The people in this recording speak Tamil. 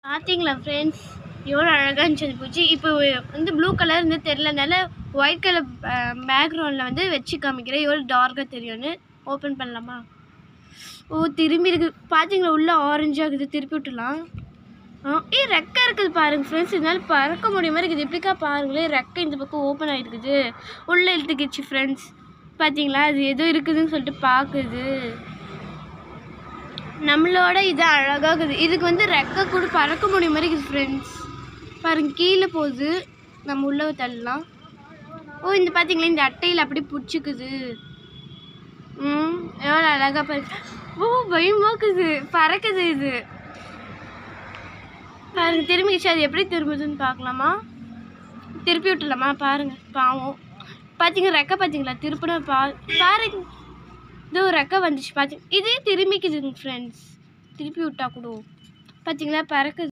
பார்த்தீங்களா ஃப்ரெண்ட்ஸ் எவ்வளோ அழகாக இருந்துச்சு அந்த பூச்சி இப்போ வந்து ப்ளூ கலர் வந்து தெரிலனால ஒயிட் கலர் பேக்ரவுண்டில் வந்து வச்சு காமிக்கிறேன் எவ்வளோ டார்க்காக தெரியும்னு ஓப்பன் பண்ணலாமா ஓ திரும்பி இருக்கு பார்த்தீங்களா உள்ள ஆரஞ்சு ஆகுது திருப்பி விட்டுலாம் ஆ ஏ ரெக்கை இருக்குது பாருங்க ஃப்ரெண்ட்ஸ் இதனால பறக்க முடியுமா இருக்குது எப்படிக்கா பாருங்களேன் ரெக்கை இந்த பக்கம் ஓப்பன் ஆகிருக்குது உள்ளே இழுத்துக்கிச்சு ஃப்ரெண்ட்ஸ் பார்த்தீங்களா அது ஏதோ இருக்குதுன்னு சொல்லிட்டு பார்க்குது நம்மளோட இது அழகாகுது இதுக்கு வந்து ரெக்கை கூட பறக்க முடியும் மாதிரி இருக்குது ஃப்ரெண்ட்ஸ் பாருங்க கீழே போகுது நம்ம உள்ள தள்ளலாம் ஓ இந்த பார்த்தீங்களா இந்த அட்டையில் அப்படி பிடிச்சிக்குது ம் எவ்வளோ அழகாக பாருங்க ஓ பயமாக்குது பறக்குது இது பாருங்க திரும்பிச்சு அது எப்படி திரும்புதுன்னு பார்க்கலாமா திருப்பி விட்டுலாமா பாருங்க பாவம் பார்த்தீங்க ரெக்கை பார்த்தீங்களா திருப்பின பா பாருங்க இது ஒரு ரெக்கை வந்துச்சு பார்த்தீங்க இதே திரும்பிக்குதுங்க ஃப்ரெண்ட்ஸ் திருப்பி விட்டா கூட பார்த்தீங்களா பறக்குது